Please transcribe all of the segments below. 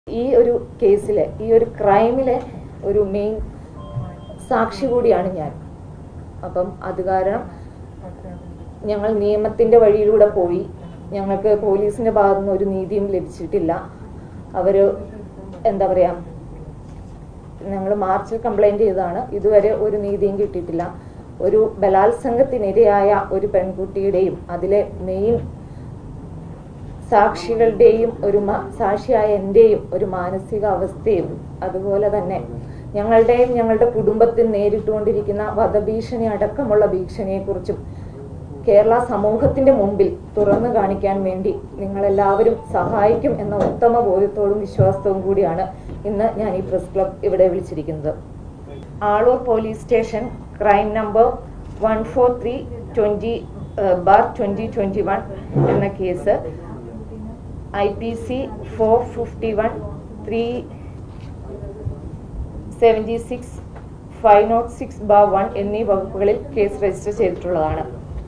ഈ ഒരു കേസിലെ ഈ ഒരു ക്രൈമിലെ ഒരു മെയിൻ സാക്ഷി കൂടിയാണ് ഞാൻ അപ്പം അത് കാരണം ഞങ്ങൾ നിയമത്തിൻ്റെ വഴിയിലൂടെ പോയി ഞങ്ങൾക്ക് പോലീസിൻ്റെ ഭാഗത്തു നിന്ന് ഒരു നീതിയും ലഭിച്ചിട്ടില്ല അവർ എന്താ പറയുക ഞങ്ങൾ മാർച്ചിൽ കംപ്ലൈൻറ്റ് ചെയ്തതാണ് ഇതുവരെ ഒരു നീതിയും കിട്ടിയിട്ടില്ല ഒരു ബലാത്സംഗത്തിനിരയായ ഒരു പെൺകുട്ടിയുടെയും അതിലെ മെയിൻ സാക്ഷികളുടെയും ഒരു മ- സാക്ഷിയായ എൻ്റെയും ഒരു മാനസിക അവസ്ഥയും അതുപോലെ തന്നെ ഞങ്ങളുടെയും ഞങ്ങളുടെ കുടുംബത്തിൽ നേരിട്ടുകൊണ്ടിരിക്കുന്ന വധഭീഷണി അടക്കമുള്ള ഭീഷണിയെക്കുറിച്ചും കേരള സമൂഹത്തിന്റെ മുമ്പിൽ തുറന്നു കാണിക്കാൻ വേണ്ടി നിങ്ങളെല്ലാവരും സഹായിക്കും എന്ന ഉത്തമ ബോധ്യത്തോടും വിശ്വാസത്തോടും കൂടിയാണ് ഇന്ന് ഞാൻ ഈ പ്രസ് ക്ലബ് ഇവിടെ വിളിച്ചിരിക്കുന്നത് Aloor police station crime number one four three twenty bar twenty twenty one എന്ന case I P C four fifty one three seventy six five not six bar one എന്നീ വകുപ്പുകളിൽ കേസ് രജിസ്റ്റർ ചെയ്തിട്ടുള്ളതാണ്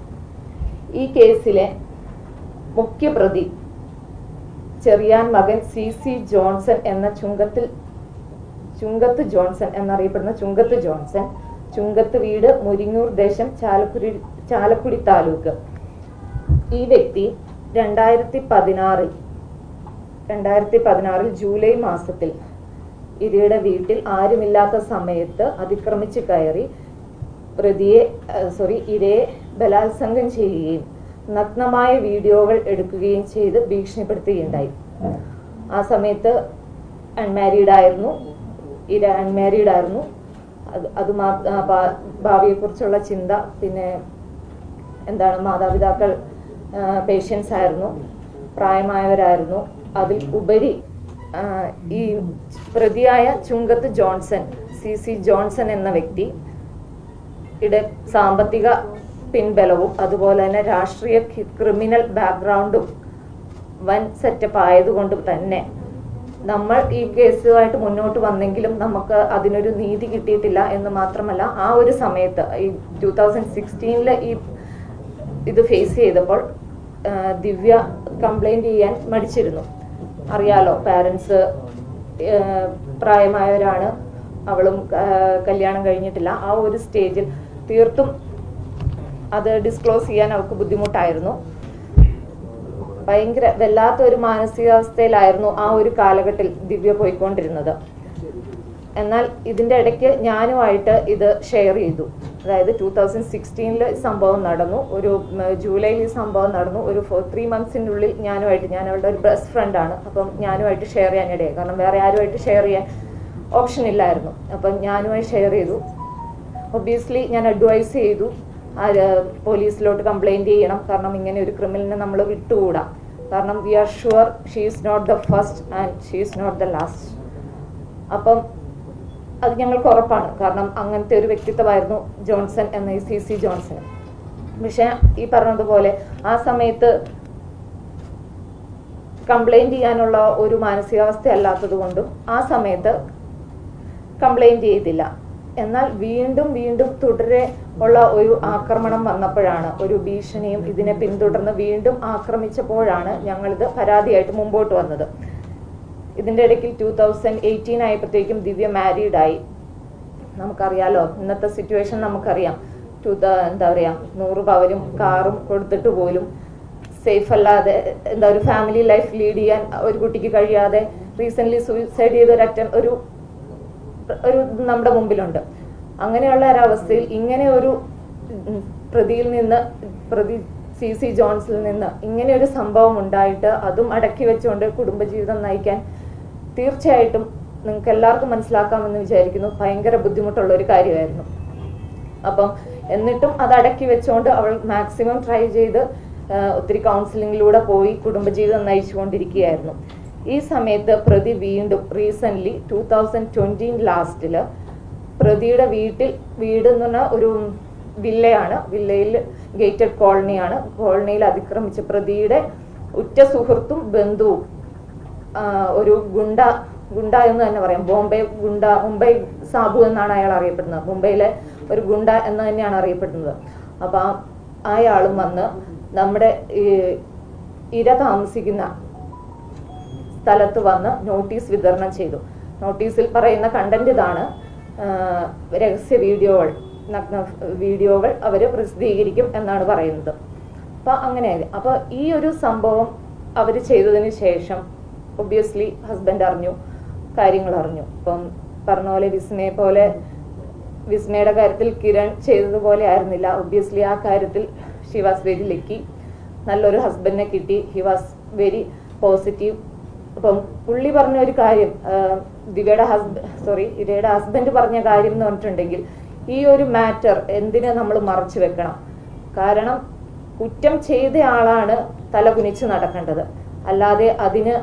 ഈ കേസിലെ മുഖ്യപ്രതി ചെറിയാൻ മകൻ സി സി ജോൺസൺ എന്ന ചുങ്കത്തിൽ ചുങ്കത്ത് Johnson എന്നറിയപ്പെടുന്ന ചുങ്കത്ത് ജോൺസൺ ചുങ്കത്ത് വീട് മുരിങ്ങൂർ ദേശം ചാലക്കുടി ചാലക്കുടി താലൂക്ക് ഈ വ്യക്തി രണ്ടായിരത്തി പതിനാറിൽ രണ്ടായിരത്തി പതിനാറിൽ ജൂലൈ മാസത്തിൽ ഇരയുടെ വീട്ടിൽ ആരുമില്ലാത്ത സമയത്ത് അതിക്രമിച്ച് കയറി പ്രതിയെ സോറി ഇരയെ ബലാത്സംഗം ചെയ്യുകയും നഗ്നമായ വീഡിയോകൾ എടുക്കുകയും ചെയ്ത് ഭീഷണിപ്പെടുത്തുകയുണ്ടായി ആ സമയത്ത് അൺമാരീഡ് ആയിരുന്നു ഇര അൺമാരീഡ് ആയിരുന്നു അത് അത് മാ ആ, ഭാ- ഭാവിയെക്കുറിച്ചുള്ള ചിന്ത പിന്നെ എന്താണ് മാതാപിതാക്കൾ പേഷ്യൻസ് ആയിരുന്നു പ്രായമായവരായിരുന്നു അതിൽ ഉപരി ആ, ഈ പ്രതിയായ Chungath Johnson C C Johnson എന്ന വ്യക്തി യുടെ സാമ്പത്തിക പിൻബലവും അതുപോലെ തന്നെ രാഷ്ട്രീയ കി- ക്രിമിനൽ ബാക്ക്ഗ്രൗണ്ടും വൻ സെറ്റപ്പ് ആയതുകൊണ്ട് തന്നെ നമ്മൾ ഈ കേസുമായിട്ട് മുന്നോട്ട് വന്നെങ്കിലും നമുക്ക് അതിനൊരു നീതി കിട്ടിയിട്ടില്ല എന്ന് മാത്രമല്ല ആ ഒരു സമയത്ത് ഈ ടൂ തൗസൻഡ് സിക്സ്റ്റീനില് ഈ ഇത് ഫേസ് ചെയ്തപ്പോൾ ആ, ദിവ്യ കംപ്ലൈന്റ് ചെയ്യാൻ മടിച്ചിരുന്നു അറിയാലോ പാരൻസ് പ്രായമായവരാണ് അവളും ആ, കല്യാണം കഴിഞ്ഞിട്ടില്ല ആ ഒരു സ്റ്റേജിൽ തീർത്തും അത് ഡിസ്ക്ലോസ് ചെയ്യാൻ അവൾക്ക് ബുദ്ധിമുട്ടായിരുന്നു ഭയങ്കര വല്ലാത്ത ഒരു മാനസികാവസ്ഥയിലായിരുന്നു ആ ഒരു കാലഘട്ടത്തിൽ ദിവ്യ പോയിക്കൊണ്ടിരുന്നത് എന്നാൽ ഇതിന്റെ ഇടയ്ക്ക് ഞാനുമായിട്ട് ഇത് ഷെയർ ചെയ്തു അതായത് ടൂ തൗസൻഡ് സിക്സ്റ്റീനിൽ സംഭവം നടന്നു ഒരു ഉം, ജൂലൈയിൽ ഈ സംഭവം നടന്നു ഒരു ഫോർ ത്രീ മന്ത്സിനുള്ളിൽ ഞാനുമായിട്ട് ഞാൻ അവളുടെ ഒരു ബെസ്റ്റ് ഫ്രണ്ടാണ് അപ്പം ഞാനുമായിട്ട് ഷെയർ ചെയ്യാൻ ഇടയായി കാരണം വേറെ ആരുമായിട്ട് ഷെയർ ചെയ്യാൻ ഓപ്ഷൻ ഇല്ലായിരുന്നു അപ്പം ഞാനുമായി ഷെയർ ചെയ്തു ഒബ്വിയസ്ലി ഞാൻ അഡ്വൈസ് ചെയ്തു ആര് പോലീസിലോട്ട് കംപ്ലൈൻറ്റ് ചെയ്യണം കാരണം ഇങ്ങനെ ഒരു ക്രിമിനലിനെ നമ്മൾ വിട്ടുകൂടാ കാരണം we are sure she is not the first and she is not the last അപ്പം അത് ഞങ്ങൾക്ക് ഉറപ്പാണ് കാരണം അങ്ങനത്തെ ഒരു വ്യക്തിത്വമായിരുന്നു ജോൺസൺ എന്ന ഈ സി സി ജോൺസൺ പക്ഷെ ഈ പറഞ്ഞതുപോലെ ആ സമയത്ത് കംപ്ലൈൻറ്റ് ചെയ്യാനുള്ള ഒരു മാനസികാവസ്ഥ അല്ലാത്തത് കൊണ്ടും ആ സമയത്ത് കംപ്ലൈൻറ്റ് ചെയ്തില്ല എന്നാൽ വീണ്ടും വീണ്ടും തുടരെ ഉള്ള ഒരു ആക്രമണം വന്നപ്പോഴാണ് ഒരു ഭീഷണിയും ഇതിനെ പിന്തുടർന്ന് വീണ്ടും ആക്രമിച്ചപ്പോഴാണ് ഞങ്ങളിത് പരാതിയായിട്ട് മുമ്പോട്ട് വന്നത് ഇതിൻ്റെ ഇടയ്ക്ക് ടൂ തൗസൻഡ് എയ്റ്റീൻ ആയപ്പോഴത്തേക്കും ദിവ്യ മാരീഡ് ആയി നമുക്കറിയാലോ ഇന്നത്തെ സിറ്റുവേഷൻ നമുക്കറിയാം ടൂ എന്താ പറയുക നൂറ് പവനും കാറും കൊടുത്തിട്ട് പോലും സേഫ് അല്ലാതെ എന്താ ഒരു ഫാമിലി ലൈഫ് ലീഡ് ചെയ്യാൻ ഒരു കുട്ടിക്ക് കഴിയാതെ റീസെന്റ് സൂയിസൈഡ് ചെയ്ത ഒരു അറ്റം ഒരു ഒരു ഇത് നമ്മുടെ മുമ്പിലുണ്ട് അങ്ങനെയുള്ള ഒരവസ്ഥയിൽ ഇങ്ങനെ ഒരു ഉം, പ്രതിയിൽ നിന്ന് പ്രതി സി സി ജോൺസിൽ നിന്ന് ഇങ്ങനെ ഒരു സംഭവം ഉണ്ടായിട്ട് അതും അടക്കി വെച്ചുകൊണ്ട് കുടുംബജീവിതം നയിക്കാൻ തീർച്ചയായിട്ടും നിങ്ങൾക്ക് എല്ലാവർക്കും മനസ്സിലാക്കാമെന്ന് വിചാരിക്കുന്നു ഭയങ്കര ബുദ്ധിമുട്ടുള്ള ഒരു കാര്യമായിരുന്നു അപ്പം എന്നിട്ടും അത് അടക്കി വെച്ചുകൊണ്ട് അവൾ മാക്സിമം ട്രൈ ചെയ്ത് ആ, ഒത്തിരി കൗൺസിലിങ്ങിലൂടെ പോയി കുടുംബജീവിതം നയിച്ചുകൊണ്ടിരിക്കുകയായിരുന്നു ഈ സമയത്ത് പ്രതി വീണ്ടും റീസെന്റ് ടൂ തൗസൻഡ് ട്വന്റീൻ ലാസ്റ്റില് പ്രതിയുടെ വീട്ടിൽ വീട് എന്ന് പറഞ്ഞാൽ ഒരു വില്ലയാണ് വില്ലയിൽ ഗേറ്റഡ് കോളനിയാണ് കോളനിയിൽ അതിക്രമിച്ച പ്രതിയുടെ ഉറ്റ സുഹൃത്തും ബന്ധുവും ആ, ഒരു ഗുണ്ട ഗുണ്ട എന്ന് തന്നെ പറയാം ബോംബെ ഗുണ്ട മുംബൈ സാബു എന്നാണ് അയാൾ അറിയപ്പെടുന്നത് മുംബൈയിലെ ഒരു ഗുണ്ട എന്ന് തന്നെയാണ് അറിയപ്പെടുന്നത് അപ്പൊ ആ- അയാളും വന്ന് നമ്മുടെ ഈ ഇര താമസിക്കുന്ന സ്ഥലത്ത് വന്ന് നോട്ടീസ് വിതരണം ചെയ്തു നോട്ടീസിൽ പറയുന്ന കണ്ടന്റ് ഇതാണ് ആ, രഹസ്യ വീഡിയോകൾ നഗ്ന വീഡിയോകൾ അവർ പ്രസിദ്ധീകരിക്കും എന്നാണ് പറയുന്നത് അപ്പൊ അങ്ങനെ അപ്പൊ ഈ ഒരു സംഭവം അവർ ചെയ്തതിന് ശേഷം ഒബ്വിയസ്ലി ഹസ്ബൻഡ് അറിഞ്ഞു കാര്യങ്ങൾ അറിഞ്ഞു ഇപ്പം പറഞ്ഞ പോലെ വിസ്മയെ പോലെ വിസ്മയുടെ കാര്യത്തിൽ കിരൺ ചെയ്തതുപോലെ ആയിരുന്നില്ല ഒബ്വിയസ്ലി ആ കാര്യത്തിൽ ഷി വാസ് വെരി ലക്കി നല്ലൊരു ഹസ്ബൻഡിനെ കിട്ടി ഹി വാസ് വെരി പോസിറ്റീവ് അപ്പം പുള്ളി പറഞ്ഞ ഒരു കാര്യം ആ, ദിവ്യയുടെ ഹസ്ബൻഡ് സോറി ഇരയുടെ ഹസ്ബൻഡ് പറഞ്ഞ കാര്യം എന്ന് പറഞ്ഞിട്ടുണ്ടെങ്കിൽ ഈ ഒരു മാറ്റർ എന്തിനെ നമ്മൾ മറച്ചു വെക്കണം കാരണം കുറ്റം ചെയ്ത ആളാണ് തല കുനിച്ച് നടക്കേണ്ടത് അല്ലാതെ അതിന്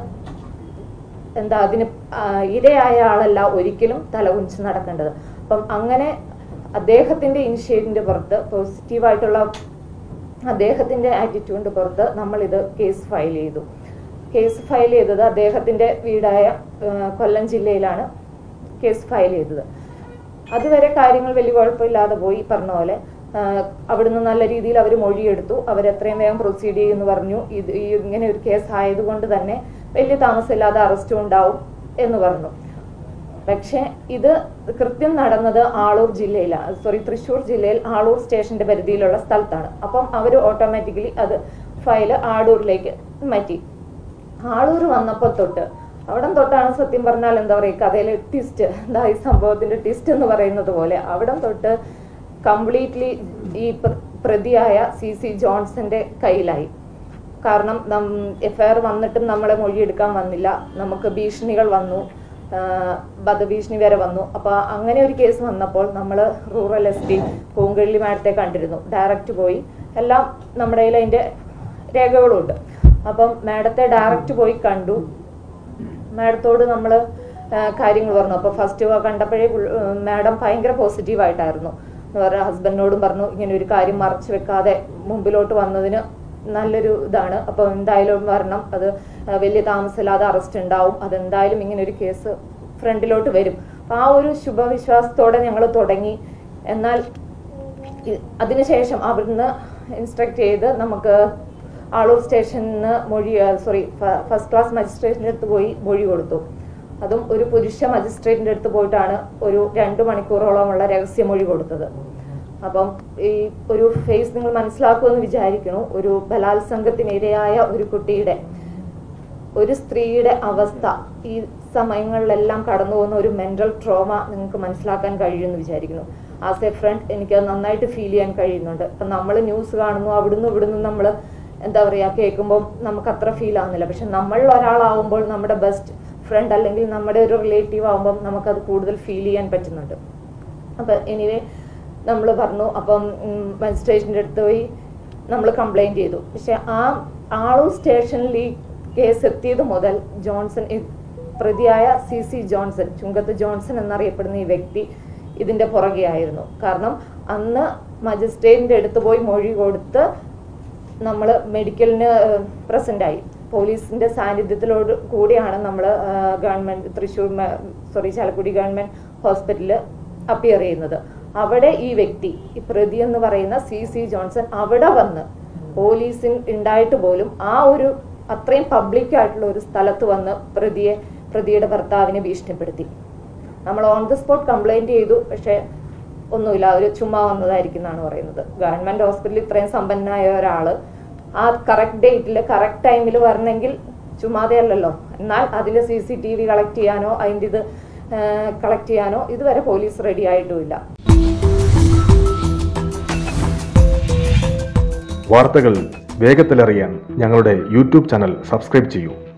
എന്താ അതിന് ആ, ഇരയായ ആളല്ല ഒരിക്കലും തലകുനിച്ച് നടക്കേണ്ടത് അപ്പം അങ്ങനെ അദ്ദേഹത്തിന്റെ ഇനിഷ്യേറ്റീവിന്റെ പുറത്ത് പോസിറ്റീവായിട്ടുള്ള അദ്ദേഹത്തിന്റെ ആറ്റിറ്റ്യൂഡിന്റെ പുറത്ത് നമ്മൾ ഇത് കേസ് ഫയൽ ചെയ്തു കേസ് ഫയൽ ചെയ്തത് അദ്ദേഹത്തിന്റെ വീടായ ആ, കൊല്ലം ജില്ലയിലാണ് കേസ് ഫയൽ ചെയ്തത് അതുവരെ കാര്യങ്ങൾ വലിയ കുഴപ്പമില്ലാതെ പോയി ഈ പറഞ്ഞ പോലെ ആ, അവിടുന്ന് നല്ല രീതിയിൽ അവർ മൊഴിയെടുത്തു അവർ എത്രയും വേഗം പ്രൊസീഡ് ചെയ്യുമെന്ന് പറഞ്ഞു ഇത് ഈ ഇങ്ങനെ ഒരു കേസ് ആയതുകൊണ്ട് തന്നെ വലിയ താമസമില്ലാതെ അറസ്റ്റും ഉണ്ടാവും എന്ന് പറഞ്ഞു പക്ഷേ ഇത് കൃത്യം നടന്നത് ആളൂർ ജില്ലയിലാണ് സോറി തൃശ്ശൂർ ജില്ലയിൽ ആളൂർ സ്റ്റേഷന്റെ പരിധിയിലുള്ള സ്ഥലത്താണ് അപ്പം അവർ ഓട്ടോമാറ്റിക്കലി അത് ഫയൽ ആടൂരിലേക്ക് മാറ്റി ആളൂർ വന്നപ്പോൾ തൊട്ട് അവിടം തൊട്ടാണ് സത്യം പറഞ്ഞാൽ എന്താ പറയുക കഥയിലെ ട്വിസ്റ്റ് എന്താ ഈ സംഭവത്തിന്റെ ട്വിസ്റ്റ് എന്ന് പറയുന്നത് പോലെ അവിടം തൊട്ട് കംപ്ലീറ്റ്ലി ഈ പ്ര- പ്രതിയായ സി സി ജോൺസന്റെ കയ്യിലായി കാരണം എഫ്ഐആർ വന്നിട്ടും നമ്മളെ മൊഴിയെടുക്കാൻ വന്നില്ല നമുക്ക് ഭീഷണികൾ വന്നു ആഹ് വധഭീഷണി വരെ വന്നു അപ്പൊ അങ്ങനെ ഒരു കേസ് വന്നപ്പോൾ നമ്മൾ റൂറൽ എസ് പി പൂങ്കള്ളി മാഡത്തെ കണ്ടിരുന്നു ഡയറക്റ്റ് പോയി എല്ലാം നമ്മുടെ കയ്യിൽ അതിന്റെ രേഖകളുണ്ട് അപ്പം മാഡത്തെ ഡയറക്റ്റ് പോയി കണ്ടു മാഡത്തോട് നമ്മൾ കാര്യങ്ങൾ പറഞ്ഞു അപ്പോൾ ഫസ്റ്റ് കണ്ടപ്പോഴേ മാഡം ഭയങ്കര പോസിറ്റീവ് ആയിട്ടായിരുന്നു എന്ന് പറഞ്ഞാൽ ഹസ്ബൻഡിനോടും പറഞ്ഞു ഇങ്ങനെ ഒരു കാര്യം മറച്ചു വെക്കാതെ മുമ്പിലോട്ട് വന്നതിന് നല്ലൊരു ഇതാണ് അപ്പോൾ എന്തായാലും വരണം അത് ആ, വലിയ താമസമില്ലാതെ അറസ്റ്റ് ഉണ്ടാവും അതെന്തായാലും ഇങ്ങനെ ഒരു കേസ് ഫ്രണ്ടിലോട്ട് വരും അപ്പൊ ആ ഒരു ശുഭവിശ്വാസത്തോടെ ഞങ്ങൾ തുടങ്ങി എന്നാൽ ഇ- അതിനുശേഷം അവിടുന്ന് ഇൻസ്ട്രക്ട് ചെയ്ത് നമുക്ക് ആളൂർ സ്റ്റേഷനിൽ നിന്ന് മൊഴി സോറി ഫസ്റ്റ് ക്ലാസ് മജിസ്ട്രേറ്റിന്റെ അടുത്ത് പോയി മൊഴി കൊടുത്തു അതും ഒരു പുരുഷ മജിസ്ട്രേറ്റിന്റെ അടുത്ത് പോയിട്ടാണ് ഒരു രണ്ട് മണിക്കൂറോളമുള്ള രഹസ്യമൊഴി കൊടുത്തത് അപ്പം ഈ ഒരു ഫേസ് നിങ്ങൾ മനസ്സിലാക്കുമെന്ന് വിചാരിക്കുന്നു ഒരു ബലാത്സംഗത്തിനിരയായ ഒരു കുട്ടിയുടെ ഒരു സ്ത്രീയുടെ അവസ്ഥ ഈ സമയങ്ങളിലെല്ലാം കടന്നു പോകുന്ന ഒരു മെന്റൽ ട്രോമ നിങ്ങൾക്ക് മനസ്സിലാക്കാൻ കഴിയുമെന്ന് വിചാരിക്കുന്നു ആസ് എ ഫ്രണ്ട് എനിക്ക് അത് നന്നായിട്ട് ഫീൽ ചെയ്യാൻ കഴിയുന്നുണ്ട് ഇപ്പം നമ്മൾ ന്യൂസ് കാണുന്നു അവിടുന്ന് ഇവിടുന്ന് നമ്മൾ എന്താ പറയുക കേൾക്കുമ്പോൾ നമുക്ക് അത്ര ഫീൽ ആവുന്നില്ല പക്ഷെ നമ്മളിൽ ഒരാളാവുമ്പോൾ നമ്മുടെ ബെസ്റ്റ് ഫ്രണ്ട് അല്ലെങ്കിൽ നമ്മുടെ ഒരു റിലേറ്റീവ് ആവുമ്പം നമുക്കത് കൂടുതൽ ഫീൽ ചെയ്യാൻ പറ്റുന്നുണ്ട് അപ്പം എനിവേ നമ്മൾ പറഞ്ഞു അപ്പം മജിസ്ട്രേറ്റിൻ്റെ അടുത്ത് പോയി നമ്മൾ കംപ്ലൈൻറ്റ് ചെയ്തു പക്ഷെ ആ ആളൂർ സ്റ്റേഷനിൽ ഈ കേസ് എത്തിയത് മുതൽ ജോൺസൺ ഈ പ്രതിയായ C C Johnson Chungath Johnson എന്നറിയപ്പെടുന്ന ഈ വ്യക്തി ഇതിന്റെ പുറകെ ആയിരുന്നു കാരണം അന്ന് മജിസ്ട്രേറ്റിന്റെ അടുത്ത് പോയി മൊഴി കൊടുത്ത് നമ്മൾ മെഡിക്കലിന് പ്രസന്റ് ആയി പോലീസിന്റെ സാന്നിധ്യത്തിലോട് കൂടിയാണ് നമ്മൾ government Thrissur sorry Chalakudy government ഹോസ്പിറ്റലിൽ അപ്പിയർ ചെയ്യുന്നത് അവിടെ ഈ വ്യക്തി ഈ പ്രതി എന്ന് പറയുന്ന സി സി ജോൺസൺ അവിടെ വന്ന് പോലീസിൽ ഉണ്ടായിട്ട് പോലും ആ ഒരു അത്രയും പബ്ലിക് ആയിട്ടുള്ള ഒരു സ്ഥലത്ത് വന്ന് പ്രതിയെ പ്രതിയുടെ ഭർത്താവിനെ ഭീഷണിപ്പെടുത്തി നമ്മൾ ഓൺ ദ സ്പോട്ട് കംപ്ലൈന്റ് ചെയ്തു പക്ഷെ ഒന്നുമില്ല അവർ ചുമ്മാ വന്നതായിരിക്കും എന്നാണ് പറയുന്നത് ഗവൺമെന്റ് ഹോസ്പിറ്റലിൽ ഇത്രയും സമ്പന്നനായ ഒരാള് ആ കറക്റ്റ് ഡേറ്റിൽ കറക്റ്റ് ടൈമിൽ വരണമെങ്കിൽ ചുമ്മാതെ അല്ലല്ലോ എന്നാൽ അതിൽ C C T V collect ചെയ്യാനോ അതിൻ്റെ ഇത് കളക്ട് ചെയ്യാനോ ഇതുവരെ പോലീസ് റെഡി ആയിട്ടുമില്ല വാർത്തകൾ വേഗത്തിലറിയാൻ ഞങ്ങളുടെ യൂട്യൂബ് ചാനൽ സബ്സ്ക്രൈബ് ചെയ്യൂ